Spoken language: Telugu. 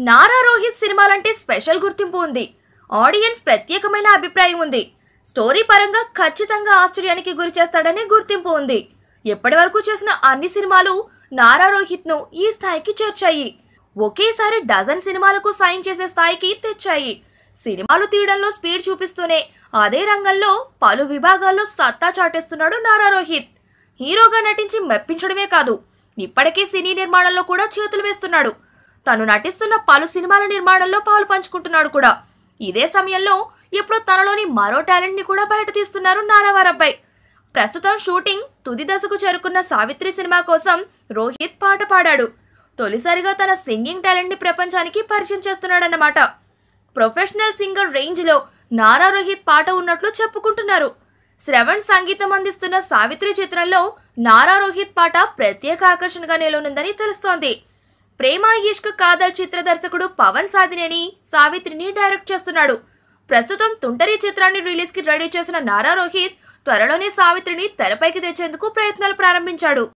నారా రోహిత్ సినిమాలంటే స్పెషల్ గుర్తింపు ఉంది ఆడియన్స్ ప్రత్యేకమైన అభిప్రాయం ఉంది స్టోరీ పరంగా ఖచ్చితంగా ఆశ్చర్యానికి గురి చేస్తాడనే గుర్తింపు ఉంది ఎప్పటి వరకు చేసిన అన్ని సినిమాలు నారా రోహిత్ ను ఈ స్థాయికి చేర్చాయి ఒకేసారి డజన్ సినిమాలకు సైన్ చేసే స్థాయికి తెచ్చాయి సినిమాలు తీయడంలో స్పీడ్ చూపిస్తూనే అదే రంగంలో పలు విభాగాల్లో సత్తా చాటేస్తున్నాడు నారా రోహిత్ హీరోగా నటించి మెప్పించడమే కాదు ఇప్పటికే సినీ నిర్మాణంలో కూడా చేతులు వేస్తున్నాడు తను నటిస్తున్న పలు సినిమాల నిర్మాణంలో పాలు పంచుకుంటున్నాడు కూడా ఇదే సమయంలో ఇప్పుడు తనలోని మరో టాలెంట్ ని కూడా బయట తీస్తున్నారు నారావారబ్బాయి ప్రస్తుతం షూటింగ్ తుది దశకు చేరుకున్న సావిత్రి సినిమా కోసం రోహిత్ పాట పాడాడు తొలిసారిగా తన సింగింగ్ టాలెంట్ ని ప్రపంచానికి పరిచయం చేస్తున్నాడన్నమాట ప్రొఫెషనల్ సింగర్ రేంజ్ లో నారా రోహిత్ పాట ఉన్నట్లు చెప్పుకుంటున్నారు శ్రవణ్ సంగీతం అందిస్తున్న సావిత్రి చిత్రంలో నారా రోహిత్ పాట ప్రత్యేక ఆకర్షణగా నిలవనుందని తెలుస్తోంది ప్రేమ ఇష్క్ కాదల్ చిత్ర దర్శకుడు పవన్ సాధినేని సావిత్రిని డైరెక్ట్ చేస్తున్నాడు ప్రస్తుతం తుంటరి చిత్రాన్ని రిలీజ్ కి రెడీ చేసిన నారా రోహిత్ త్వరలోనే సావిత్రిని తెరపైకి తెచ్చేందుకు ప్రయత్నాలు ప్రారంభించాడు